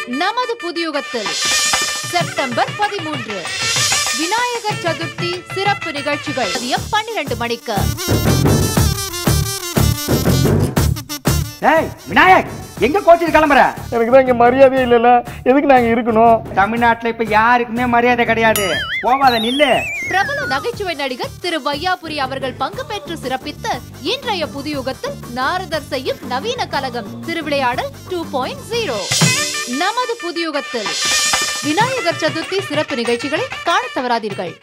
நமது புதியுகத்தில் செப்டம்பர் பதிமூன்று விநாயகர் சதுர்த்தி சிறப்பு நிகழ்ச்சிகள் மதியம் பன்னிரண்டு மணிக்கு ஏய் விநாயக் எங்க கோச்சிட்டு கிளம்புற எனக்கு தான் இங்க மரியாதையே இல்லைல்ல எதுக்கு நாங்க இருக்கணும் தமிழ்நாட்டுல இப்ப யாருக்குமே மரியாதை கிடையாது போவாத நில்லு பிரபல நகைச்சுவை நடிகர் திரு வையாபுரி அவர்கள் பங்கு பெற்று சிறப்பித்த இன்றைய புதியுகத்தில் நாரதர் செய்யும் நவீன கலகம் திருவிளையாடல் டூ பாயிண்ட் ஜீரோ நமது புதியுகத்தில் விநாயகர் சதுர்த்தி சிறப்பு நிகழ்ச்சிகளை காணத் தவறாதீர்கள்